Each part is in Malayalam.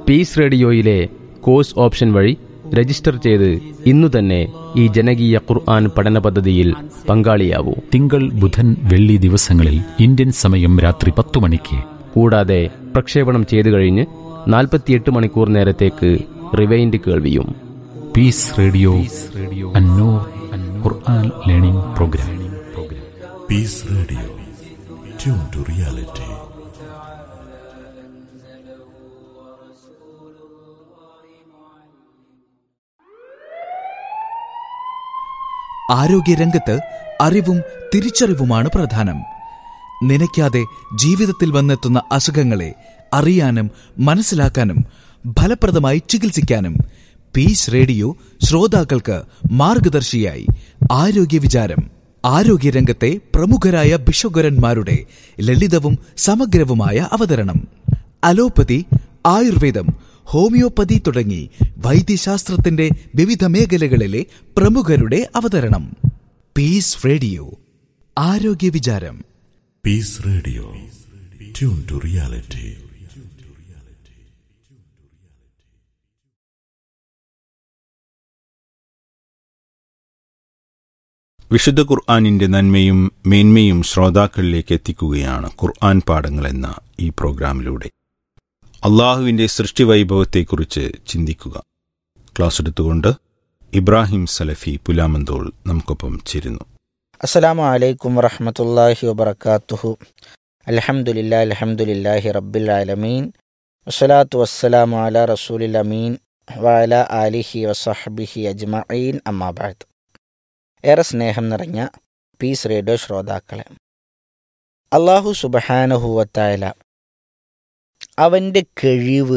പീസ് റേഡിയോയിലെ കോഴ്സ് ഓപ്ഷൻ വഴി രജിസ്റ്റർ ചെയ്ത് ഇന്നു തന്നെ ഈ ജനകീയ ഖുർആൻ പഠന പദ്ധതിയിൽ പങ്കാളിയാവൂ തിങ്കൾ ബുധൻ വെള്ളി ദിവസങ്ങളിൽ ഇന്ത്യൻ സമയം രാത്രി പത്തു മണിക്ക് കൂടാതെ പ്രക്ഷേപണം ചെയ്തു കഴിഞ്ഞ് നാൽപ്പത്തിയെട്ട് മണിക്കൂർ നേരത്തേക്ക് റിവൈൻഡ് കേൾവിയും പീസ് റേഡിയോ അന്നൂർ ഖുർആൻ learning programme Peace Radio. Tune to reality. ആരോഗ്യരംഗത്ത് അറിവും തിരിച്ചറിവുമാണ് പ്രധാനം നനയ്ക്കാതെ ജീവിതത്തിൽ വന്നെത്തുന്ന അസുഖങ്ങളെ അറിയാനും മനസ്സിലാക്കാനും ഫലപ്രദമായി ചികിത്സിക്കാനും പീസ് റേഡിയോ ശ്രോതാക്കൾക്ക് മാർഗദർശിയായി ആരോഗ്യ വിചാരം ആരോഗ്യരംഗത്തെ പ്രമുഖരായ ബിഷോഗരന്മാരുടെ ലളിതവും സമഗ്രവുമായ അവതരണം അലോപ്പതി ആയുർവേദം ഹോമിയോപ്പതി തുടങ്ങി വൈദ്യശാസ്ത്രത്തിന്റെ വിവിധ മേഖലകളിലെ പ്രമുഖരുടെ അവതരണം പീസ് റേഡിയോ ആരോഗ്യ വിചാരം Peace Radio. Tune to reality. വിശുദ്ധ ഖുർആാനിന്റെ നന്മയും മേന്മയും ശ്രോതാക്കളിലേക്ക് എത്തിക്കുകയാണ് ഖുർആൻ പാഠങ്ങൾ എന്ന ഈ പ്രോഗ്രാമിലൂടെ അള്ളാഹുവിന്റെ സൃഷ്ടിവൈഭവത്തെക്കുറിച്ച് ചിന്തിക്കുക ക്ലാസ് എടുത്തുകൊണ്ട് ഇബ്രാഹിം സലഫി പുലാമന്തോൾ നമുക്കൊപ്പം ചേരുന്നു അസ്സലാമു അലൈക്കും വറഹമത്തല്ലാഹി വബർക്കാത്തുഹു അൽഹംദുലില്ലാ അൽഹംദുലില്ലാഹി റബ്ബിൽ ആലമീൻ വസ്സലാത്തു വസ്സലാമു അല റസൂലിൽ അമീൻ വഅല ആലിഹി വസഹബിഹി അജ്മഈൻ അമ്മാബാദ് ഏറെ സ്നേഹം നിറഞ്ഞ പീസ് റേഡിയോ ശ്രോതാക്കളെ അള്ളാഹു സുബഹാനഹുവത്തായ അവൻ്റെ കഴിവ്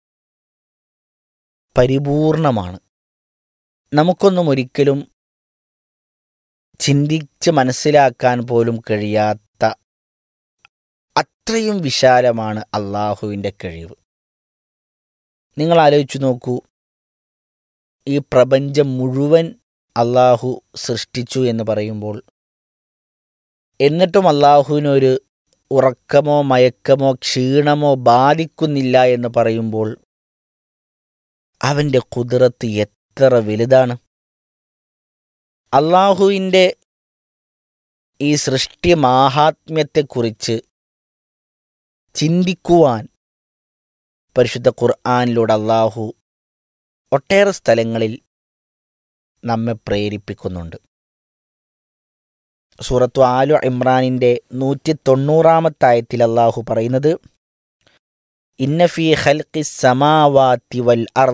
പരിപൂർണമാണ് നമുക്കൊന്നും ഒരിക്കലും ചിന്തിച്ച് മനസ്സിലാക്കാൻ പോലും കഴിയാത്ത അത്രയും വിശാലമാണ് അള്ളാഹുവിൻ്റെ കഴിവ് നിങ്ങൾ ആലോചിച്ചു നോക്കൂ ഈ പ്രപഞ്ചം മുഴുവൻ അള്ളാഹു സൃഷ്ടിച്ചു എന്ന് പറയുമ്പോൾ എന്നിട്ടും അള്ളാഹുവിനൊരു ഉറക്കമോ മയക്കമോ ക്ഷീണമോ ബാധിക്കുന്നില്ല എന്ന് പറയുമ്പോൾ അവൻ്റെ കുതിരത്ത് എത്ര വലുതാണ് അള്ളാഹുവിൻ്റെ ഈ സൃഷ്ടി മാഹാത്മ്യത്തെക്കുറിച്ച് ചിന്തിക്കുവാൻ പരിശുദ്ധ ഖുർആാനിലൂടെ അള്ളാഹു ഒട്ടേറെ സ്ഥലങ്ങളിൽ നമ്മെ പ്രേരിപ്പിക്കുന്നുണ്ട് സൂറത്തു ആലു ഇമ്രാനിൻ്റെ നൂറ്റി തൊണ്ണൂറാമത്തായത്തിൽ അള്ളാഹു പറയുന്നത് ഇന്നഫി ഖൽഖി സമാവാത്തി വൽ അർ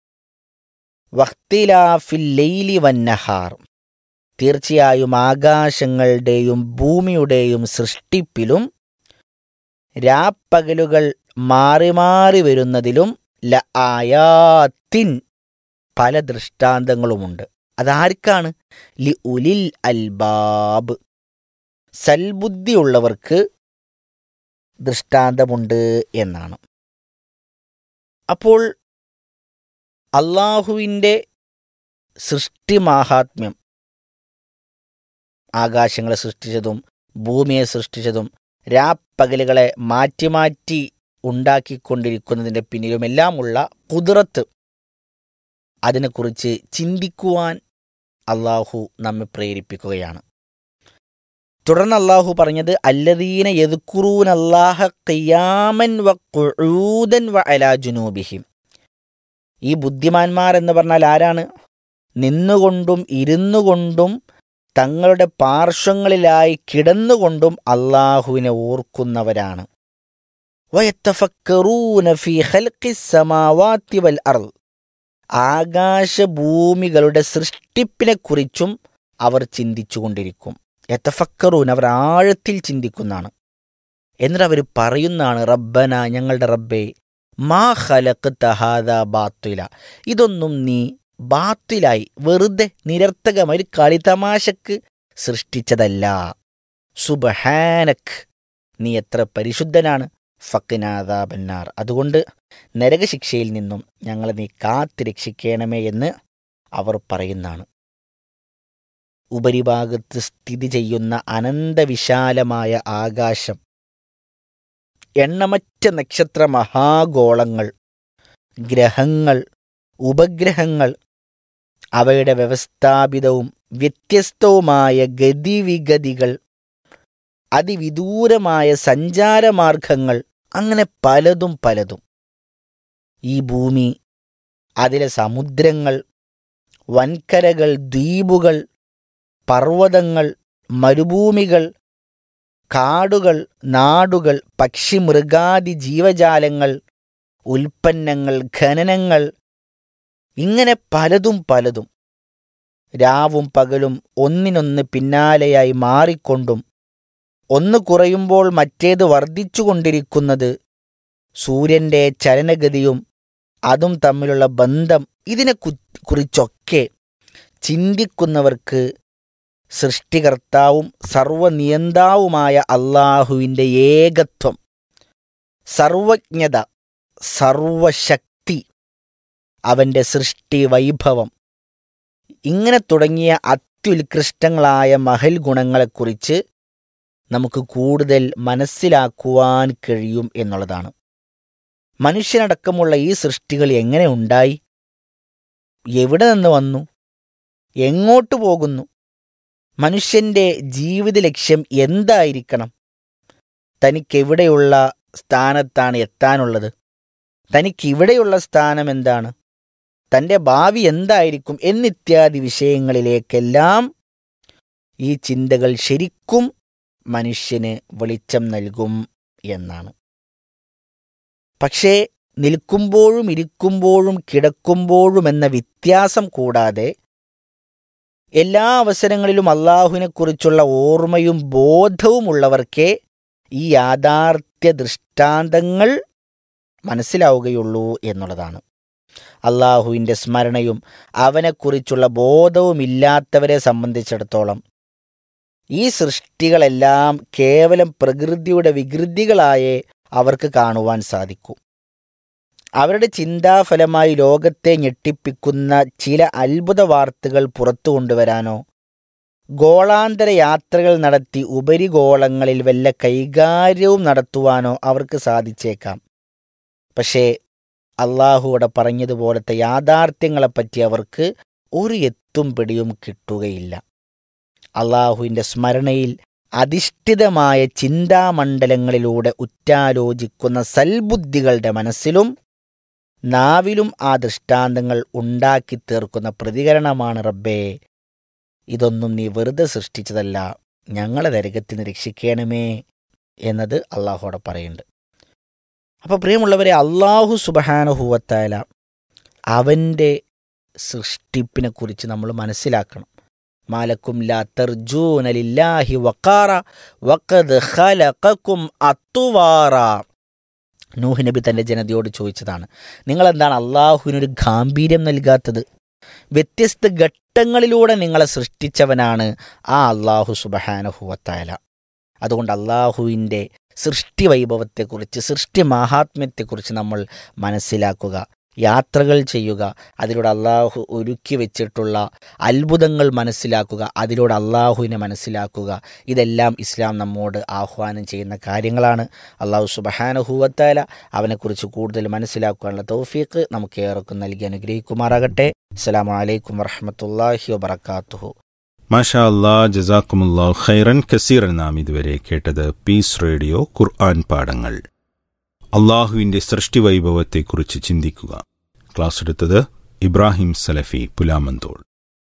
വഖ്തിലാഫിൽ ലൈലി വന്നഹാർ തീർച്ചയായും ആകാശങ്ങളുടെയും ഭൂമിയുടെയും സൃഷ്ടിപ്പിലും രാപ്പകലുകൾ മാറി മാറി വരുന്നതിലും ല ആയാത്തിൻ പല ദൃഷ്ടാന്തങ്ങളുമുണ്ട് അതാർക്കാണ് ലി ഉലിൽ അൽബാബ് സൽബുദ്ധിയുള്ളവർക്ക് ദൃഷ്ടാന്തമുണ്ട് എന്നാണ് അപ്പോൾ അള്ളാഹുവിൻ്റെ സൃഷ്ടി മാഹാത്മ്യം ആകാശങ്ങളെ സൃഷ്ടിച്ചതും ഭൂമിയെ സൃഷ്ടിച്ചതും രാപ്പകലുകളെ മാറ്റി മാറ്റി ഉണ്ടാക്കിക്കൊണ്ടിരിക്കുന്നതിൻ്റെ പിന്നിലുമെല്ലാമുള്ള കുതിരത്ത് അതിനെക്കുറിച്ച് ചിന്തിക്കുവാൻ അള്ളാഹു നമ്മെ പ്രേരിപ്പിക്കുകയാണ് തുടർന്ന് അള്ളാഹു പറഞ്ഞത് അല്ലദീന യദുക്കുറൂൻ അള്ളാഹ ഖിയാമൻ വ ഖുഊദൻ വ അലാ ജുനൂബിഹിം ഈ ബുദ്ധിമാന്മാർ എന്ന് പറഞ്ഞാൽ ആരാണ് നിന്നുകൊണ്ടും ഇരുന്നു കൊണ്ടും തങ്ങളുടെ പാർശ്വങ്ങളിലായി കിടന്നുകൊണ്ടും അള്ളാഹുവിനെ ഓർക്കുന്നവരാണ് വയത്തഫക്കറൂന ഫീ ഖൽഖിസ് സമാവാത്തി വൽ അർള് ആകാശഭൂമികളുടെ സൃഷ്ടിപ്പിനെക്കുറിച്ചും അവർ ചിന്തിച്ചുകൊണ്ടിരിക്കും എത്തഫക്കറൂൻ അവർ ആഴത്തിൽ ചിന്തിക്കുന്നതാണ് എന്നിട്ട് അവർ പറയുന്നതാണ് റബ്ബന ഞങ്ങളുടെ റബ്ബേ മാ ഖലഖ് തഹാദ ബാത്തുല ഇതൊന്നും നീ ബാത്തിലായി വെറുതെ നിരർത്ഥകമായി ഒരു കളിതമാശക്ക് സൃഷ്ടിച്ചതല്ല സുബഹാനക് നീ എത്ര പരിശുദ്ധനാണ് ഫക്കിനാദാബന്നാർ അതുകൊണ്ട് നരകശിക്ഷയിൽ നിന്നും ഞങ്ങളെ നീ കാത്ത് രക്ഷിക്കണമേ എന്ന് അവർ പറയുന്നതാണ് ഉപരിഭാഗത്ത് സ്ഥിതി ചെയ്യുന്ന അനന്തവിശാലമായ ആകാശം എണ്ണമറ്റ നക്ഷത്ര മഹാഗോളങ്ങൾ ഗ്രഹങ്ങൾ ഉപഗ്രഹങ്ങൾ അവയുടെ വ്യവസ്ഥാപിതവും വ്യത്യസ്തവുമായ ഗതിവിഗതികൾ അതിവിദൂരമായ സഞ്ചാരമാർഗങ്ങൾ അങ്ങനെ പലതും പലതും ഈ ഭൂമി അതിലെ സമുദ്രങ്ങൾ വൻകരകൾ ദ്വീപുകൾ പർവ്വതങ്ങൾ മരുഭൂമികൾ കാടുകൾ നാടുകൾ പക്ഷിമൃഗാദി ജീവജാലങ്ങൾ ഉൽപ്പന്നങ്ങൾ ഖനനങ്ങൾ ഇങ്ങനെ പലതും പലതും രാവും പകലും ഒന്നിനൊന്ന് പിന്നാലെയായി മാറിക്കൊണ്ടും ഒന്ന് കുറയുമ്പോൾ മറ്റേത് വർദ്ധിച്ചുകൊണ്ടിരിക്കുന്നത് സൂര്യന്റെ ചലനഗതിയും അതും തമ്മിലുള്ള ബന്ധം ഇതിനെ കു- കുറിച്ചൊക്കെ ചിന്തിക്കുന്നവർക്ക് സൃഷ്ടികർത്താവും സർവനിയന്താവുമായ അള്ളാഹുവിൻ്റെ ഏകത്വം സർവജ്ഞത സർവശക്തി അവൻ്റെ സൃഷ്ടി വൈഭവം ഇങ്ങനെ തുടങ്ങിയ അത്യുത്കൃഷ്ടങ്ങളായ മഹൽ ഗുണങ്ങളെക്കുറിച്ച് നമുക്ക് കൂടുതൽ മനസ്സിലാക്കുവാൻ കഴിയും എന്നുള്ളതാണ് മനുഷ്യനടക്കമുള്ള ഈ സൃഷ്ടികൾ എങ്ങനെ ഉണ്ടായി എവിടെ നിന്ന് വന്നു എങ്ങോട്ട് പോകുന്നു മനുഷ്യന്റെ ജീവിത ലക്ഷ്യം എന്തായിരിക്കണം തനിക്കെവിടെയുള്ള സ്ഥാനത്താണ് എത്താനുള്ളത് തനിക്കിവിടെയുള്ള സ്ഥാനം എന്താണ് തൻ്റെ ഭാവി എന്തായിരിക്കും എന്നിത്യാദി വിഷയങ്ങളിലേക്കെല്ലാം ഈ ചിന്തകൾ ശരിക്കും മനുഷ്യന് വെളിച്ചം നൽകും എന്നാണ് പക്ഷേ നിൽക്കുമ്പോഴും ഇരിക്കുമ്പോഴും കിടക്കുമ്പോഴും എന്ന വ്യത്യാസം കൂടാതെ എല്ലാ അവസരങ്ങളിലും അള്ളാഹുവിനെക്കുറിച്ചുള്ള ഓർമ്മയും ബോധവും ഉള്ളവർക്കേ ഈ യാഥാർത്ഥ്യ ദൃഷ്ടാന്തങ്ങൾ മനസ്സിലാവുകയുള്ളൂ എന്നുള്ളതാണ് അള്ളാഹുവിൻ്റെ സ്മരണയും അവനെക്കുറിച്ചുള്ള ബോധവുമില്ലാത്തവരെ സംബന്ധിച്ചിടത്തോളം ഈ സൃഷ്ടികളെല്ലാം കേവലം പ്രകൃതിയുടെ വികൃതികളായേ അവർക്ക് കാണുവാൻ സാധിക്കൂ അവരുടെ ചിന്താഫലമായി ലോകത്തെ ഞെട്ടിപ്പിക്കുന്ന ചില അത്ഭുത വാർത്തകൾ പുറത്തു കൊണ്ടുവരാനോ ഗോളാന്തര യാത്രകൾ നടത്തി ഉപരിഗോളങ്ങളിൽ വല്ല കൈകാര്യവും നടത്തുവാനോ അവർക്ക് സാധിച്ചേക്കാം പക്ഷേ അള്ളാഹുവിടെ പറഞ്ഞതുപോലത്തെ യാഥാർത്ഥ്യങ്ങളെപ്പറ്റി അവർക്ക് ഒരു എത്തും പിടിയും കിട്ടുകയില്ല അള്ളാഹുവിൻ്റെ സ്മരണയിൽ അധിഷ്ഠിതമായ ചിന്താമണ്ഡലങ്ങളിലൂടെ ഉറ്റാലോചിക്കുന്ന സൽബുദ്ധികളുടെ മനസ്സിലും നാവിലും ആ ദൃഷ്ടാന്തങ്ങൾ ഉണ്ടാക്കി തീർക്കുന്ന പ്രതികരണമാണ് റബ്ബേ ഇതൊന്നും നീ വെറുതെ സൃഷ്ടിച്ചതല്ല ഞങ്ങളെ നരകത്തിൽ നിന്ന് രക്ഷിക്കണമേ എന്നത് അള്ളാഹുവിടെ പറയുന്നുണ്ട് അപ്പോൾ പ്രിയമുള്ളവരെ അള്ളാഹു സുബഹാനുഹൂവത്തായ അവൻ്റെ സൃഷ്ടിപ്പിനെ കുറിച്ച് നമ്മൾ മനസ്സിലാക്കണം മാലക്കും ലാ തർജൂന ലില്ലാഹി വഖാറ വഖദ് ഖലഖക്കും അത്തുവാറ നൂഹ് നബി തൻ്റെ ജനതയോട് ചോദിച്ചതാണ് നിങ്ങളെന്താണ് അള്ളാഹുവിനൊരു ഗാംഭീര്യം നൽകാത്തത് വ്യത്യസ്ത ഘട്ടങ്ങളിലൂടെ നിങ്ങളെ സൃഷ്ടിച്ചവനാണ് ആ അള്ളാഹു സുബഹാനഹുവത്തായ അതുകൊണ്ട് അള്ളാഹുവിൻ്റെ സൃഷ്ടി വൈഭവത്തെക്കുറിച്ച് സൃഷ്ടി മാഹാത്മ്യത്തെക്കുറിച്ച് നമ്മൾ മനസ്സിലാക്കുക യാത്രകൾ ചെയ്യുക അതിലൂടെ അള്ളാഹു ഒരുക്കി വെച്ചിട്ടുള്ള അത്ഭുതങ്ങൾ മനസ്സിലാക്കുക അതിലൂടെ അള്ളാഹുവിനെ മനസ്സിലാക്കുക ഇതെല്ലാം ഇസ്ലാം നമ്മോട് ആഹ്വാനം ചെയ്യുന്ന കാര്യങ്ങളാണ് അള്ളാഹു സുബഹാനഹൂവത്താല അവനെക്കുറിച്ച് കൂടുതൽ മനസ്സിലാക്കാനുള്ള തൗഫീഖ് നമുക്ക് ഏറെക്കും നൽകി അനുഗ്രഹിക്കുമാറാകട്ടെ അസ്സലാമു അലൈക്കും വറഹമത്തല്ലാഹി വബർക്കാത്തുഹു മാഷാ അല്ലാ ജസാക്കുമുല്ലാ ഖൈറൻ കസീറൻ നാം ഇതുവരെ കേട്ടത് പീസ് റേഡിയോ ഖുർആൻ പാഠങ്ങൾ അള്ളാഹുവിൻ്റെ സൃഷ്ടി വൈഭവത്തെക്കുറിച്ച് ചിന്തിക്കുക ക്ലാസ് എടുത്തത് ഇബ്രാഹിം സലഫി പുലാമന്തോൾ